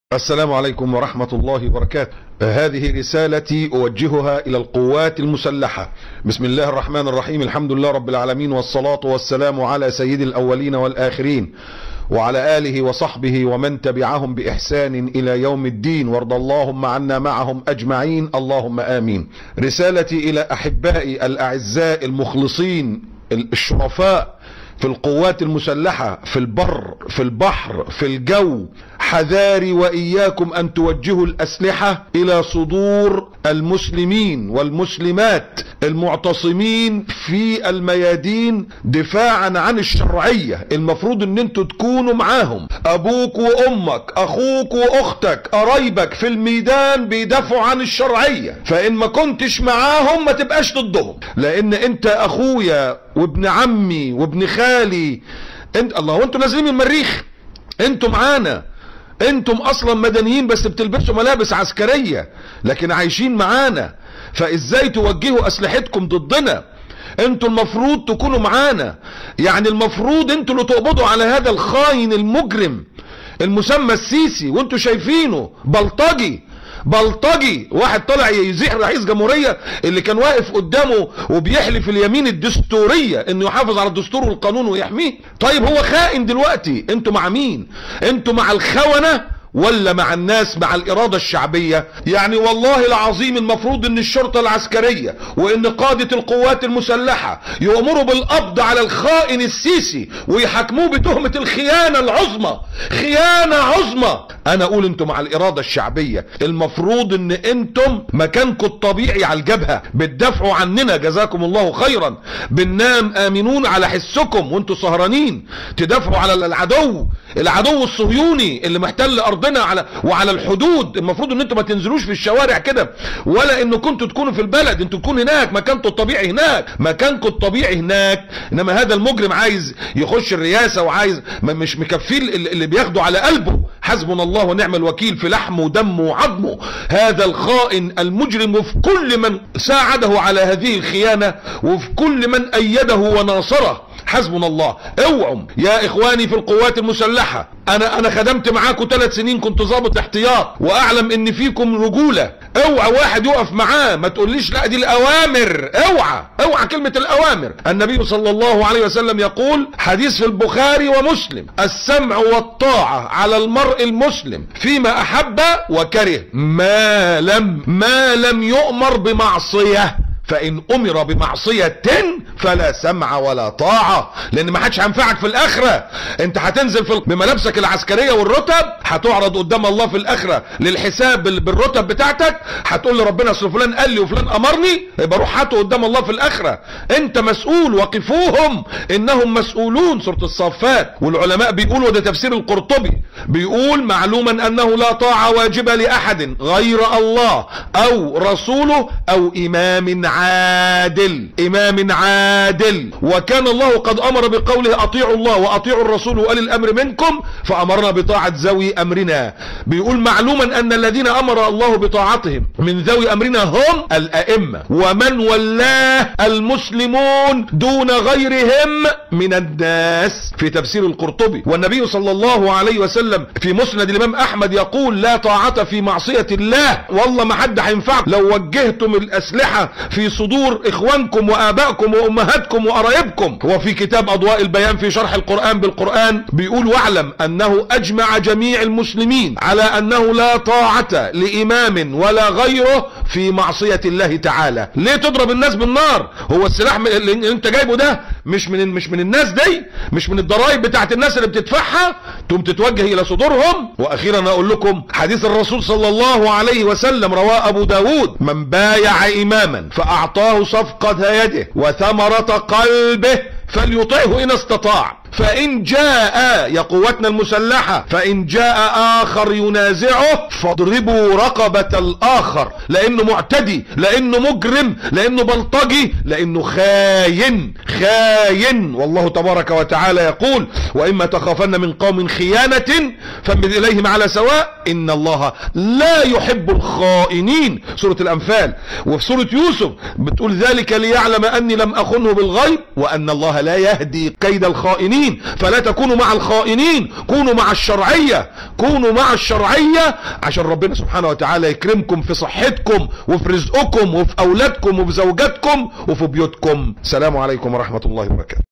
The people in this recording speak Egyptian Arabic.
السلام عليكم ورحمة الله وبركاته هذه رسالتي أوجهها إلى القوات المسلحة بسم الله الرحمن الرحيم الحمد لله رب العالمين والصلاة والسلام على سيد الأولين والآخرين وعلى آله وصحبه ومن تبعهم بإحسان إلى يوم الدين وارض اللهم عنا معهم أجمعين اللهم آمين رسالتي إلى أحبائي الأعزاء المخلصين الشرفاء في القوات المسلحة في البر في البحر في الجو حذاري وإياكم أن توجهوا الأسلحة إلى صدور المسلمين والمسلمات المعتصمين في الميادين دفاعا عن الشرعية المفروض ان انتوا تكونوا معاهم ابوك وامك اخوك واختك قرايبك في الميدان بيدافعوا عن الشرعية فان ما كنتش معاهم ما تبقاش ضدهم لان انت اخويا وابن عمي وابن خالي انت الله وانتوا نازلين من المريخ انتوا معانا انتم اصلا مدنيين بس بتلبسوا ملابس عسكرية لكن عايشين معانا فازاي توجهوا اسلحتكم ضدنا انتوا المفروض تكونوا معانا يعني المفروض انتوا اللي تقبضوا على هذا الخاين المجرم المسمى السيسي وانتوا شايفينه بلطجي بلطجي واحد طلع يزيح رئيس جمهورية اللي كان واقف قدامه وبيحلف اليمين الدستورية انه يحافظ على الدستور والقانون ويحميه طيب هو خائن دلوقتي انتوا مع مين انتوا مع الخونة ولا مع الناس مع الإرادة الشعبية يعني والله العظيم المفروض ان الشرطة العسكرية وان قادة القوات المسلحة يؤمروا بالقبض على الخائن السيسي ويحاكموه بتهمة الخيانة العظمى خيانة عظمى انا اقول انتم مع الإرادة الشعبية المفروض ان انتم مكانكم الطبيعي على الجبهة بتدافعوا عننا جزاكم الله خيرا بننام امنون على حسكم وانتم سهرانين تدافعوا على العدو العدو الصهيوني اللي محتل ارضنا على وعلى الحدود المفروض ان انتوا ما تنزلوش في الشوارع كده ولا ان كنتوا تكونوا في البلد انتوا تكونوا هناك مكانكم الطبيعي هناك مكانكم الطبيعي هناك انما هذا المجرم عايز يخش الرئاسه وعايز مش مكفيه اللي بياخده على قلبه حسبنا الله ونعم الوكيل في لحمه ودمه وعظمه هذا الخائن المجرم وفي كل من ساعده على هذه الخيانه وفي كل من ايده وناصره حسبنا الله اوعوا يا اخواني في القوات المسلحة انا انا خدمت معاكم ثلاث سنين كنت ضابط احتياط واعلم ان فيكم رجولة اوعى واحد يقف معاه ما تقوليش لا دي الاوامر اوعى اوعى كلمة الاوامر النبي صلى الله عليه وسلم يقول حديث في البخاري ومسلم السمع والطاعة على المرء المسلم فيما احب وكره ما لم ما لم يؤمر بمعصية فان امر بمعصية فلا سمع ولا طاعة لان ما حدش هينفعك في الاخرة انت هتنزل في بملابسك العسكرية والرتب هتعرض قدام الله في الاخرة للحساب بالرتب بتاعتك هتقول لربنا اصل فلان قال لي وفلان امرني يبقى روح هاته قدام الله في الاخرة انت مسؤول وقفوهم انهم مسؤولون سورة الصفات والعلماء بيقولوا ده تفسير القرطبي بيقول معلوما انه لا طاعة واجبة لاحد غير الله او رسوله او امام عادل امام عادل وكان الله قد امر بقوله اطيعوا الله واطيعوا الرسول واولي الامر منكم فامرنا بطاعة ذوي امرنا بيقول معلوما ان الذين امر الله بطاعتهم من ذوي امرنا هم الائمة ومن ولاه المسلمون دون غيرهم من الناس في تفسير القرطبي والنبي صلى الله عليه وسلم في مسند الامام احمد يقول لا طاعة في معصية الله والله ما حد هينفعكم لو وجهتم الاسلحة في صدور اخوانكم وابائكم وامهاتكم وقرايبكم هو في كتاب اضواء البيان في شرح القرآن بالقرآن بيقول واعلم انه اجمع جميع المسلمين على انه لا طاعة لامام ولا غيره في معصية الله تعالى ليه تضرب الناس بالنار هو السلاح اللي انت جايبه ده مش من مش من الناس دي مش من الضرائب بتاعت الناس اللي بتدفعها تقوم تتوجه الى صدورهم واخيرا اقول لكم حديث الرسول صلى الله عليه وسلم رواه ابو داود من بايع اماما فاعطاه صفقة يده وثمرة قلبه فليطعه ان استطاع فان جاء يا قوتنا المسلحة فان جاء اخر ينازعه فاضربوا رقبة الاخر لانه معتدي لانه مجرم لانه بلطجي لانه خاين خاين والله تبارك وتعالى يقول واما تخافن من قوم خيانة فانبذ اليهم على سواء ان الله لا يحب الخائنين سورة الانفال وفي سورة يوسف بتقول ذلك ليعلم اني لم اخنه بالغيب وان الله لا يهدي كيد الخائنين الخائنين فلا تكونوا مع الخائنين كونوا مع الشرعية كونوا مع الشرعية عشان ربنا سبحانه وتعالى يكرمكم في صحتكم وفي رزقكم وفي اولادكم وفي زوجاتكم وفي بيوتكم سلام عليكم ورحمة الله وبركاته